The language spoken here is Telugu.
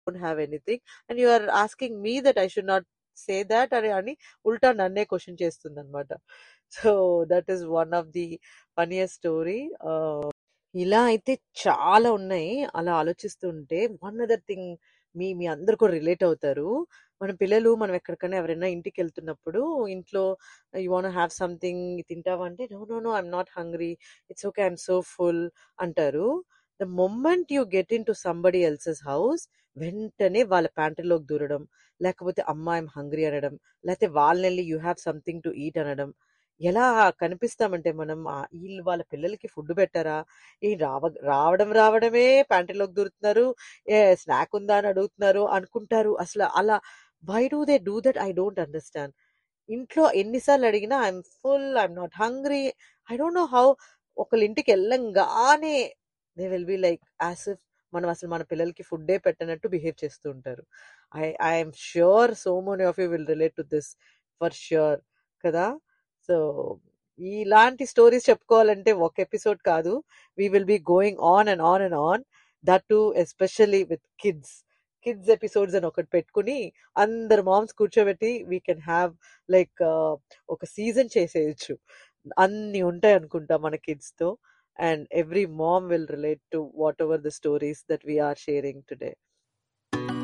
don't have anything and you are asking me that I should not say that అని అని ఉల్టా నన్నే క్వశ్చన్ చేస్తుంది అనమాట so that is one of the funniest story ఇలా అయితే చాలా ఉన్నాయి అలా ఆలోచిస్తుంటే వన్ అదర్ థింగ్ మీ మీ అందరు కూడా రిలేట్ అవుతారు మన పిల్లలు మనం ఎక్కడికైనా ఎవరైనా ఇంటికి వెళ్తున్నప్పుడు ఇంట్లో యూ వాంట్ హ్యావ్ సంథింగ్ తింటావా అంటే no no no I'm not hungry it's okay I'm so full అంటారు the moment you get in to somebody else's house వెంటనే వాళ్ళ ప్యాంట్రీలోకి దూరడం లేకపోతే అమ్మ ఐఎమ్ హంగ్రీ అనడం లేకపోతే వాళ్ళని వెళ్ళి you have something to eat అనడం ఎలా కనిపిస్తామంటే మనం ఆ వీళ్ళు వాళ్ళ పిల్లలకి ఫుడ్ పెట్టారా ఈ రావ రావడం రావడమే ప్యాంట్రీలోకి దూరుతున్నారు ఏ స్నాక్ ఉందా అని అడుగుతున్నారు అనుకుంటారు అసలు అలా why do they do that I don't understand ఇంట్లో ఎన్నిసార్లు అడిగినా I'm full I'm not hungry I don't know how ఒకళ్ళ ఇంటికి వెళ్ళంగానే they will be like as if మనం అసలు మన పిల్లలకి ఫుడ్డే పెట్టనట్టు బిహేవ్ చేస్తూ ఉంటారు I I'm sure so many of you will relate to this for sure కదా సో ఇలాంటి స్టోరీస్ చెప్పుకోవాలంటే ఒక ఎపిసోడ్ కాదు we will be going on and on and on that to especially with kids kids episodes అని ఒకటి పెట్టుకుని అందరు మామ్స్ కూర్చోబెట్టి వీ కెన్ హ్యావ్ లైక్ ఒక సీజన్ చేసేయచ్చు అన్ని ఉంటాయి అనుకుంటా మన కిడ్స్తో and every mom will relate to whatever the stories that we're sharing today